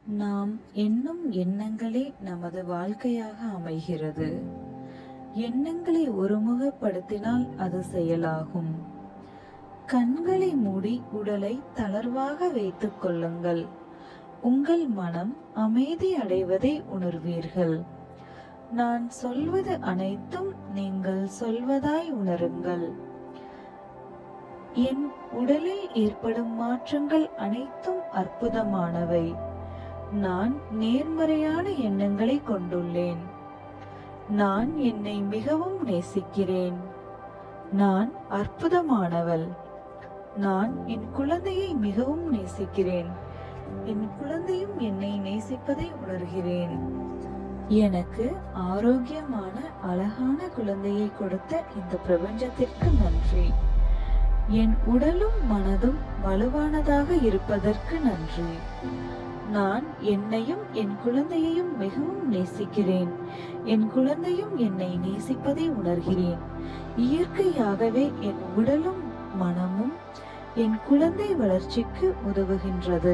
நாம் எண்ணும் எண்ணங்களே நமது வாழ்க்கையாக அமைகிறது எண்ணங்களை ஒருமுகப்படுத்தினால் அது செயலாகும் கண்களை மூடி உடலை தளர்வாக வைத்துக் கொள்ளுங்கள் உங்கள் மனம் அமைதி அடைவதை உணர்வீர்கள் நான் சொல்வது அனைத்தும் நீங்கள் சொல்வதாய் உணருங்கள் என் உடலில் ஏற்படும் மாற்றங்கள் அனைத்தும் அற்புதமானவை நான் நேர்மறையான எண்ணங்களை கொண்டுள்ளேன் நான் என்னை மிகவும் நேசிக்கிறேன் நான் அற்புதமானவள் நான் என் குழந்தையை மிகவும் நேசிக்கிறேன் என் குழந்தையும் என்னை நேசிப்பதை உணர்கிறேன் எனக்கு ஆரோக்கியமான அழகான குழந்தையை கொடுத்த இந்த பிரபஞ்சத்திற்கு நன்றி என் உடலும் மனதும் வலுவானதாக இருப்பதற்கு நன்றி நான் என்னையும் என் குழந்தையையும் மிகவும் நேசிக்கிறேன் என் குழந்தையும் என்னை நேசிப்பதை உணர்கிறேன் இயற்கையாகவே என் உடலும் மனமும் என் குழந்தை வளர்ச்சிக்கு உதவுகின்றது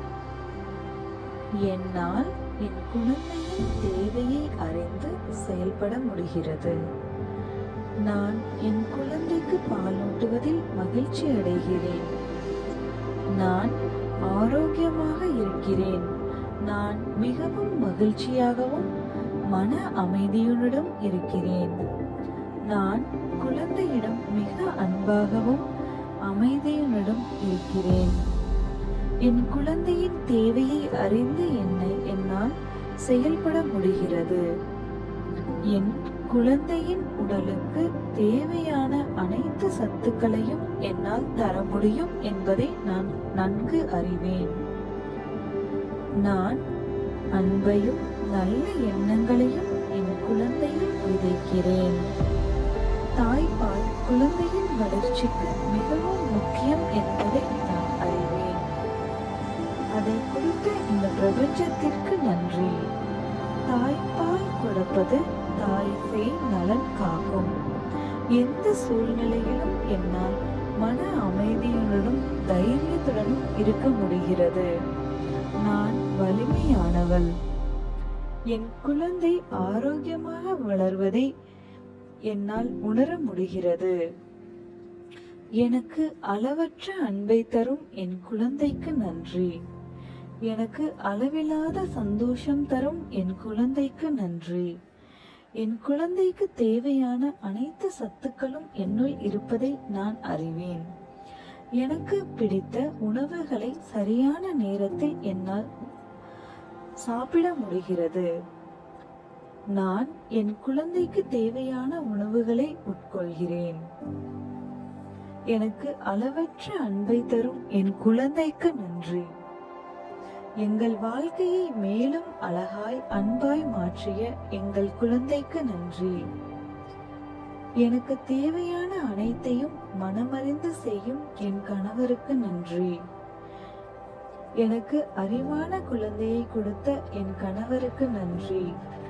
என்னால் என் குழந்தையின் தேவையை அறிந்து செயல்பட முடிகிறது நான் என் குழந்தைக்கு பாலூட்டுவதில் மகிழ்ச்சி அடைகிறேன் நான் ஆரோக்கியமாக இருக்கிறேன் நான் மிகவும் மகிழ்ச்சியாகவும் மன அமைதியுடன் இருக்கிறேன் நான் குழந்தையிடம் மிக அன்பாகவும் அமைதியுடன் இருக்கிறேன் என் குழந்தையின் தேவையை அறிந்து என்னை என்னால் செயல்பட முடிகிறது என் குழந்தையின் உடலுக்கு தேவையான அனைத்து சத்துக்களையும் என்னால் தர முடியும் என்பதை நான் நன்கு அறிவேன் நான் அன்பையும் நல்ல எண்ணங்களையும் என் குழந்தையில் விதைக்கிறேன் தாய்ப்பால் குழந்தையின் வளர்ச்சிக்கு மிகவும் முக்கியம் என்பதை நான் அறிவேன் அதை கொடுத்த இந்த பிரபஞ்சத்திற்கு நன்றி தாய்ப்பால் கொடுப்பது தாய் சேய் நலன் காக்கும் எந்த சூழ்நிலையிலும் என்னால் மன அமைதியுடனும் தைரியத்துடனும் இருக்க முடிகிறது நான் வலிமையானவள் என் குழந்தை ஆரோக்கியமாக வளர்வதை என்னால் உணர முடிகிறது எனக்கு அளவற்ற அன்பை தரும் என் குழந்தைக்கு நன்றி எனக்கு அளவில்லாத சந்தோஷம் தரும் என் குழந்தைக்கு நன்றி என் குழந்தைக்கு தேவையான அனைத்து சத்துக்களும் என்னுள் இருப்பதை நான் அறிவேன் எனக்கு பிடித்த உணவுகளை சரியான நேரத்தில் என்னால் சாப்பிட முடிகிறது நான் என் குழந்தைக்கு தேவையான உணவுகளை உட்கொள்கிறேன் எனக்கு அளவற்ற அன்பை தரும் என் குழந்தைக்கு நன்றி எங்கள் வாழ்க்கையை மேலும் அழகாய் அன்பாய் மாற்றிய எங்கள் குழந்தைக்கு நன்றி எனக்கு தேவையான அனைத்தையும் மனமறிந்து செய்யும் என் கணவருக்கு நன்றி எனக்கு அறிவான குழந்தையை கொடுத்த என் கணவருக்கு நன்றி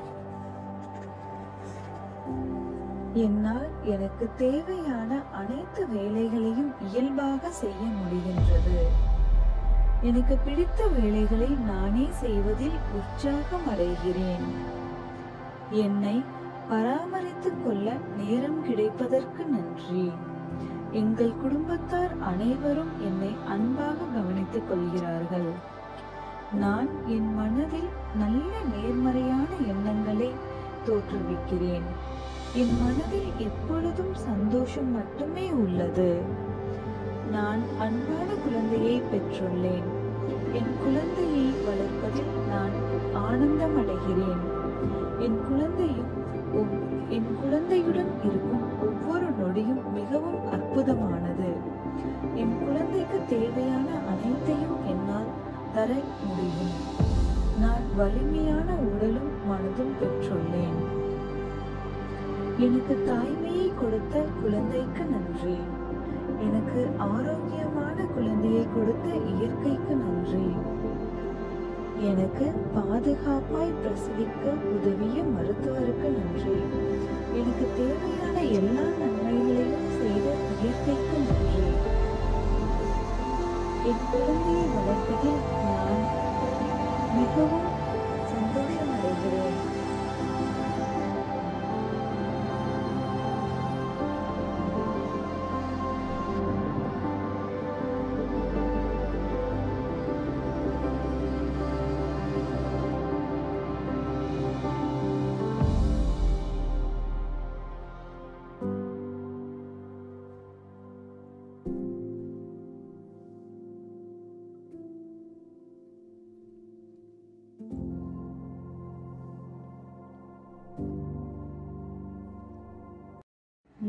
என்னால் எனக்கு தேவையான அனைத்து வேலைகளையும் இயல்பாக செய்ய முடிகின்றது எனக்கு பிடித்த வேலைகளை நானே செய்வதில் உற்சாகம் அடைகிறேன் என்னை பராமரித்துக் கொள்ள நேரம் கிடைப்பதற்கு நன்றி எங்கள் குடும்பத்தார் அனைவரும் என்னை அன்பாக கவனித்துக் கொள்கிறார்கள் நான் என் மனதில் நல்ல நேர்மறையான எண்ணங்களை தோற்றுவிக்கிறேன் என் மனதில் எப்பொழுதும் சந்தோஷம் மட்டுமே உள்ளது நான் அன்பான குழந்தையை பெற்றுள்ளேன் என் குழந்தையை வளர்ப்பதில் நான் ஆனந்தம் அடைகிறேன் என் குழந்தையும் ஒவ்- என் குழந்தையுடன் இருக்கும் ஒவ்வொரு நொடியும் மிகவும் அற்புதமானது என் குழந்தைக்கு தேவையான அனைத்தையும் என்னால் தர முடியும் நான் வலிமையான உடலும் மனதும் பெற்றுள்ளேன் எனக்கு தாய்மையை கொடுத்த குழந்தைக்கு நன்றி எனக்கு ஆரோக்கியமான குழந்தையை கொடுத்த இயற்கைக்கு நன்றி எனக்கு பாதுகாப்பாய் பிரசவிக்க உதவிய மருத்துவருக்கு நன்றி எனக்கு தேவையான எல்லா நன்மைகளையும் செய்த இயற்கைக்கு நன்றி என் குழந்தையை வளர்ப்பதில் நான் மிகவும்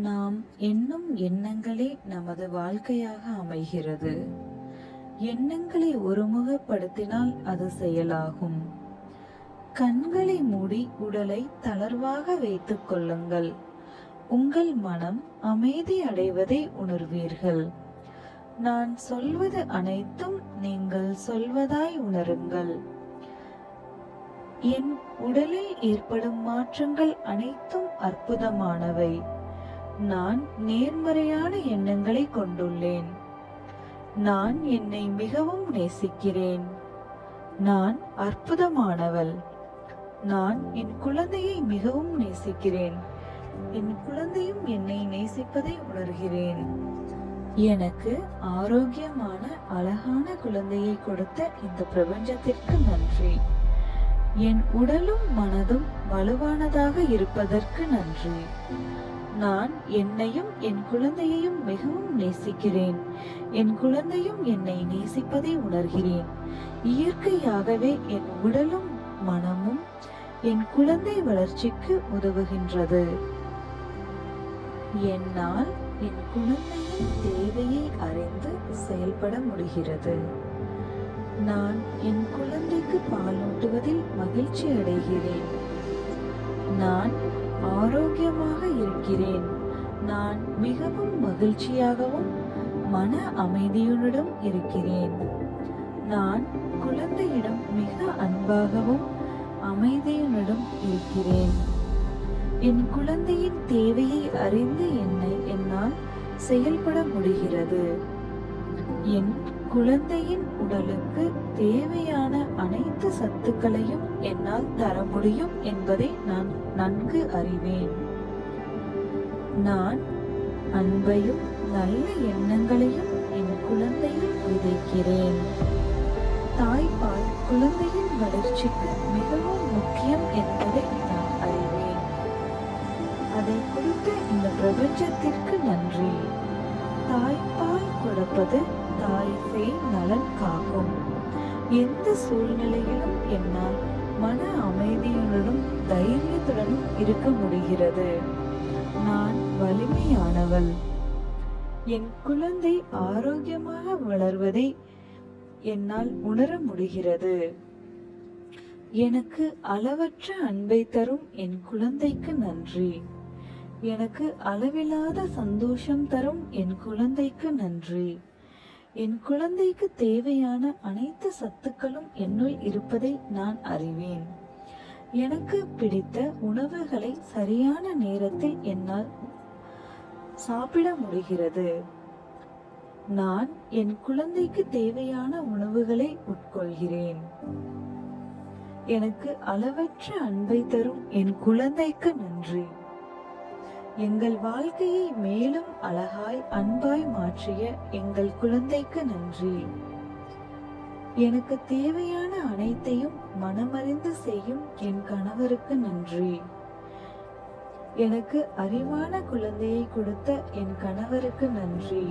நாம் எண்ணும் எண்ணங்களே நமது வாழ்க்கையாக அமைகிறது எண்ணங்களை ஒருமுகப்படுத்தினால் அது செயலாகும் கண்களை மூடி உடலை தளர்வாக வைத்துக் கொள்ளுங்கள் உங்கள் மனம் அமைதி அடைவதை உணர்வீர்கள் நான் சொல்வது அனைத்தும் நீங்கள் சொல்வதாய் உணருங்கள் என் உடலில் ஏற்படும் மாற்றங்கள் அனைத்தும் அற்புதமானவை நான் நேர்மறையான எண்ணங்களை கொண்டுள்ளேன் நான் என்னை மிகவும் நேசிக்கிறேன் நான் அற்புதமானவள் நான் என் குழந்தையை மிகவும் நேசிக்கிறேன் என் குழந்தையும் என்னை நேசிப்பதை உணர்கிறேன் எனக்கு ஆரோக்கியமான அழகான குழந்தையை கொடுத்த இந்த பிரபஞ்சத்திற்கு நன்றி என் உடலும் மனதும் வலுவானதாக இருப்பதற்கு நன்றி நான் என்னையும் என் குழந்தையையும் மிகவும் நேசிக்கிறேன் என் குழந்தையும் என்னை நேசிப்பதை உணர்கிறேன் இயற்கையாகவே என் உடலும் மனமும் என் குழந்தை வளர்ச்சிக்கு உதவுகின்றது என்னால் என் குழந்தையின் தேவையை அறிந்து செயல்பட முடிகிறது நான் என் குழந்தைக்கு பாலூட்டுவதில் மகிழ்ச்சி அடைகிறேன் நான் ஆரோக்கியமாக இருக்கிறேன் நான் மிகவும் மகிழ்ச்சியாகவும் மன அமைதியுடன் இருக்கிறேன் நான் குழந்தையிடம் மிக அன்பாகவும் அமைதியுடன் இருக்கிறேன் என் குழந்தையின் தேவையை அறிந்து என்னை என்னால் செயல்பட முடிகிறது என் குழந்தையின் உடலுக்கு தேவையான அனைத்து சத்துக்களையும் என்னால் தர முடியும் என்பதை நான் நன்கு அறிவேன் நான் அன்பையும் நல்ல எண்ணங்களையும் என் குழந்தையில் விதைக்கிறேன் தாய்ப்பால் குழந்தையின் வளர்ச்சிக்கு மிகவும் முக்கியம் என்பதை நான் அறிவேன் அதை கொடுத்த இந்த பிரபஞ்சத்திற்கு நன்றி தாய்ப்பால் கொடுப்பது தாய் சேய் நலன் காக்கும் எந்த சூழ்நிலையிலும் என்னால் மன அமைதியுடனும் தைரியத்துடனும் இருக்க முடிகிறது நான் வலிமையானவள் என் குழந்தை ஆரோக்கியமாக வளர்வதை என்னால் உணர முடிகிறது எனக்கு அளவற்ற அன்பை தரும் என் குழந்தைக்கு நன்றி எனக்கு அளவில்லாத சந்தோஷம் தரும் என் குழந்தைக்கு நன்றி என் குழந்தைக்கு தேவையான அனைத்து சத்துக்களும் என்னுள் இருப்பதை நான் அறிவேன் எனக்கு பிடித்த உணவுகளை சரியான நேரத்தில் என்னால் சாப்பிட முடிகிறது நான் என் குழந்தைக்கு தேவையான உணவுகளை உட்கொள்கிறேன் எனக்கு அளவற்ற அன்பை தரும் என் குழந்தைக்கு நன்றி எங்கள் வாழ்க்கையை மேலும் அழகாய் அன்பாய் மாற்றிய எங்கள் குழந்தைக்கு நன்றி எனக்கு தேவையான அனைத்தையும் மனமறிந்து செய்யும் என் கணவருக்கு நன்றி எனக்கு அறிவான குழந்தையை கொடுத்த என் கணவருக்கு நன்றி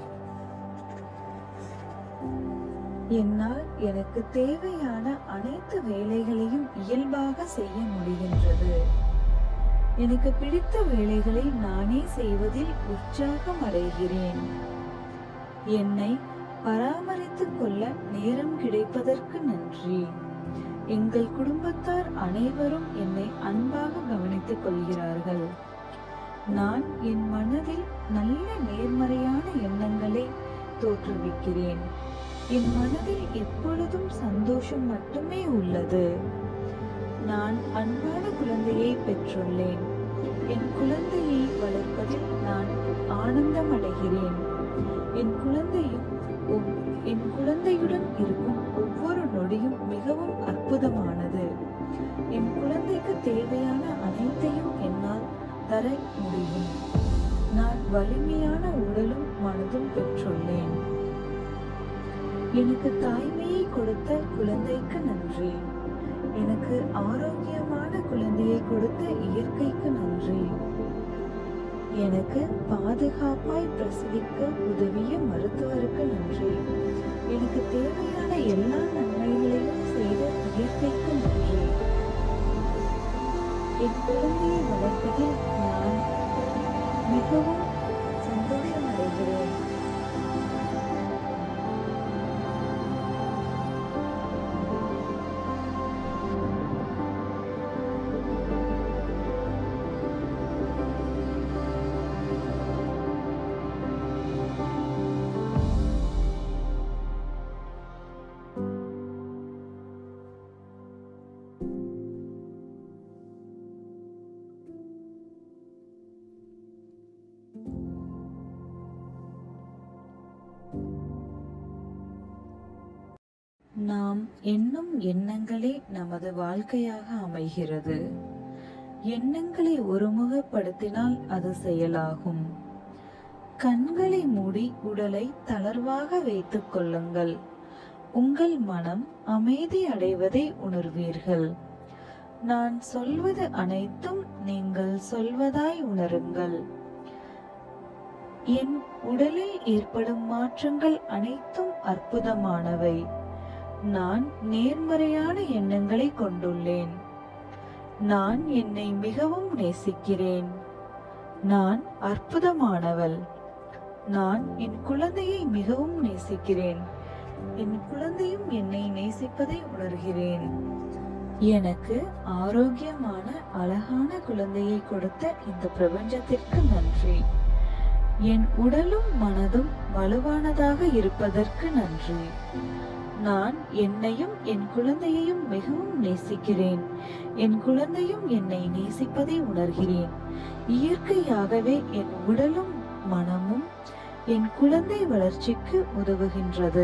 என்னால் எனக்கு தேவையான அனைத்து வேலைகளையும் இயல்பாக செய்ய முடிகின்றது எனக்கு பிடித்த வேலைகளை நானே செய்வதில் உற்சாகம் அடைகிறேன் என்னை பராமரித்துக் கொள்ள நேரம் கிடைப்பதற்கு நன்றி எங்கள் குடும்பத்தார் அனைவரும் என்னை அன்பாக கவனித்துக் கொள்கிறார்கள் நான் என் மனதில் நல்ல நேர்மறையான எண்ணங்களை தோற்றுவிக்கிறேன் என் மனதில் எப்பொழுதும் சந்தோஷம் மட்டுமே உள்ளது நான் அன்பான குழந்தையை பெற்றுள்ளேன் என் குழந்தையை வளர்ப்பதில் நான் ஆனந்தம் அடைகிறேன் என் குழந்தையும் ஒவ்- என் குழந்தையுடன் இருக்கும் ஒவ்வொரு நொடியும் மிகவும் அற்புதமானது என் குழந்தைக்கு தேவையான அனைத்தையும் என்னால் தர முடியும் நான் வலிமையான உடலும் மனதும் பெற்றுள்ளேன் எனக்கு தாய்மையை கொடுத்த குழந்தைக்கு நன்றி எனக்கு ஆரோக்கியமான குழந்தையை கொடுத்த இயற்கைக்கு நன்றி எனக்கு பாதுகாப்பாய் பிரசவிக்க உதவிய மருத்துவருக்கு நன்றி எனக்கு தேவையான எல்லா நன்மைகளையும் செய்த இயற்கைக்கு நன்றி என் குழந்தையை வளர்ப்பதில் நான் மிக மிகவும் சந்தோஷம் அடைகிறேன் நாம் எண்ணும் எண்ணங்களே நமது வாழ்க்கையாக அமைகிறது எண்ணங்களை ஒருமுகப்படுத்தினால் அது செயலாகும் கண்களை மூடி உடலை தளர்வாக வைத்துக் கொள்ளுங்கள் உங்கள் மனம் அமைதி அடைவதை உணர்வீர்கள் நான் சொல்வது அனைத்தும் நீங்கள் சொல்வதாய் உணருங்கள் என் உடலில் ஏற்படும் மாற்றங்கள் அனைத்தும் அற்புதமானவை நான் நேர்மறையான எண்ணங்களை கொண்டுள்ளேன் நான் என்னை மிகவும் நேசிக்கிறேன் நான் அற்புதமானவள் நான் என் குழந்தையை மிகவும் நேசிக்கிறேன் என் குழந்தையும் என்னை நேசிப்பதை உணர்கிறேன் எனக்கு ஆரோக்கியமான அழகான குழந்தையை கொடுத்த இந்த பிரபஞ்சத்திற்கு நன்றி என் உடலும் மனதும் வலுவானதாக இருப்பதற்கு நன்றி நான் என்னையும் என் குழந்தையையும் மிகவும் நேசிக்கிறேன் என் குழந்தையும் என்னை நேசிப்பதை உணர்கிறேன் இயற்கையாகவே என் உடலும் மனமும் என் குழந்தை வளர்ச்சிக்கு உதவுகின்றது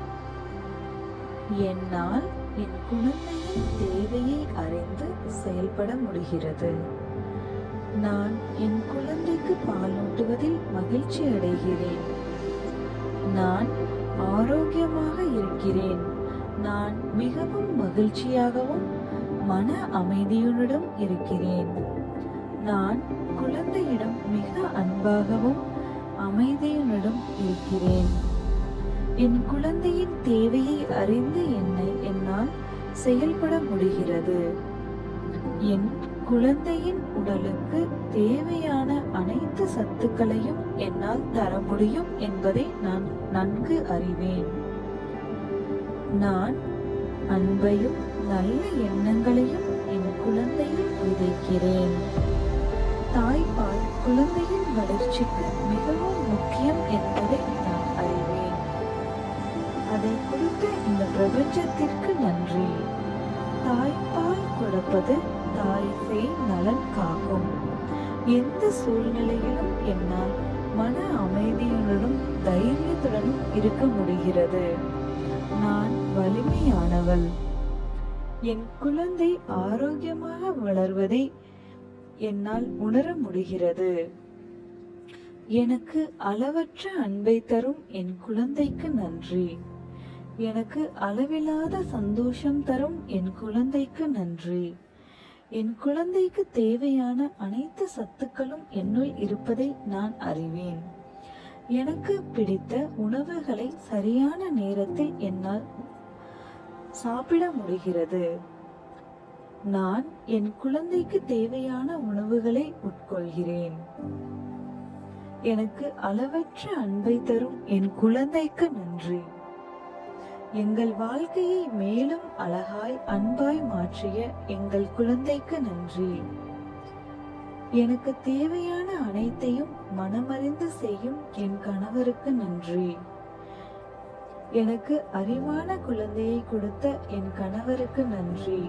என்னால் என் குழந்தையின் தேவையை அறிந்து செயல்பட முடிகிறது நான் என் குழந்தைக்கு பாலூட்டுவதில் மகிழ்ச்சி அடைகிறேன் நான் ஆரோக்கியமாக இருக்கிறேன் நான் மிகவும் மகிழ்ச்சியாகவும் மன அமைதியுடன் இருக்கிறேன் நான் குழந்தையிடம் மிக அன்பாகவும் அமைதியுடன் இருக்கிறேன் என் குழந்தையின் தேவையை அறிந்து என்னை என்னால் செயல்பட முடிகிறது என் குழந்தையின் உடலுக்கு தேவையான அனைத்து சத்துக்களையும் என்னால் தர முடியும் என்பதை நான் நன்கு அறிவேன் நான் அன்பையும் நல்ல எண்ணங்களையும் என் குழந்தையில் விதைக்கிறேன் தாய்ப்பால் குழந்தையின் வளர்ச்சிக்கு மிகவும் முக்கியம் என்பதை நான் அறிவேன் அதை கொடுத்த இந்த பிரபஞ்சத்திற்கு நன்றி தாய்ப்பால் கொடுப்பது தாய் சேய் நலன் காக்கும் எந்த சூழ்நிலையிலும் என்னால் மன அமைதியுடனும் தைரியத்துடனும் இருக்க முடிகிறது நான் வலிமையானவள் என் குழந்தை ஆரோக்கியமாக வளர்வதை என்னால் உணர முடிகிறது எனக்கு அளவற்ற அன்பை தரும் என் குழந்தைக்கு நன்றி எனக்கு அளவில்லாத சந்தோஷம் தரும் என் குழந்தைக்கு நன்றி என் குழந்தைக்கு தேவையான அனைத்து சத்துக்களும் என்னுள் இருப்பதை நான் அறிவேன் எனக்கு பிடித்த உணவுகளை சரியான நேரத்தில் என்னால் சாப்பிட முடிகிறது நான் என் குழந்தைக்கு தேவையான உணவுகளை உட்கொள்கிறேன் எனக்கு அளவற்ற அன்பை தரும் என் குழந்தைக்கு நன்றி எங்கள் வாழ்க்கையை மேலும் அழகாய் அன்பாய் மாற்றிய எங்கள் குழந்தைக்கு நன்றி எனக்கு தேவையான அனைத்தையும் மனமறிந்து செய்யும் என் கணவருக்கு நன்றி எனக்கு அறிவான குழந்தையை கொடுத்த என் கணவருக்கு நன்றி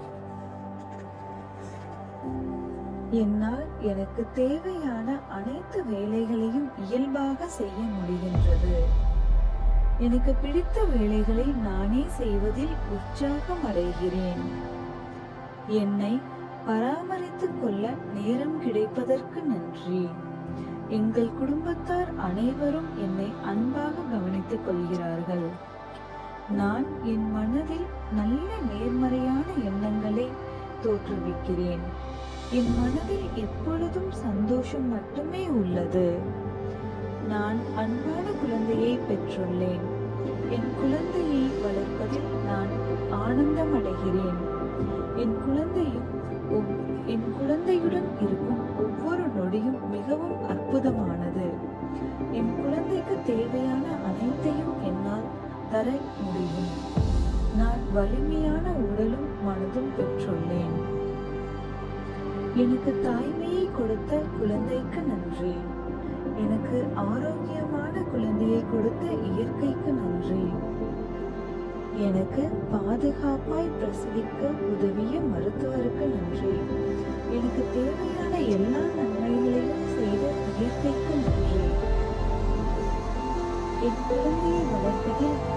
என்னால் எனக்கு தேவையான அனைத்து வேலைகளையும் இயல்பாக செய்ய முடிகின்றது எனக்கு பிடித்த வேலைகளை நானே செய்வதில் உற்சாகம் அடைகிறேன் என்னை பராமரித்துக் கொள்ள நேரம் கிடைப்பதற்கு நன்றி எங்கள் குடும்பத்தார் அனைவரும் என்னை அன்பாக கவனித்துக் கொள்கிறார்கள் நான் என் மனதில் நல்ல நேர்மறையான எண்ணங்களை தோற்றுவிக்கிறேன் என் மனதில் எப்பொழுதும் சந்தோஷம் மட்டுமே உள்ளது நான் அன்பான குழந்தையை பெற்றுள்ளேன் என் குழந்தையை வளர்ப்பதில் நான் ஆனந்தம் அடைகிறேன் என் குழந்தையும் ஒவ்- என் குழந்தையுடன் இருக்கும் ஒவ்வொரு நொடியும் மிகவும் அற்புதமானது என் குழந்தைக்கு தேவையான அனைத்தையும் என்னால் தர முடியும் நான் வலிமையான உடலும் மனதும் பெற்றுள்ளேன் எனக்கு தாய்மையை கொடுத்த குழந்தைக்கு நன்றி எனக்கு ஆரோக்கியமான குழந்தையை கொடுத்த இயற்கைக்கு நன்றி எனக்கு பாதுகாப்பாய் பிரசவிக்க உதவிய மருத்துவருக்கு நன்றி எனக்கு தேவையான எல்லா நன்மைகளையும் செய்த இயற்கைக்கு நன்றி என் குழந்தையை வளர்ப்பதில்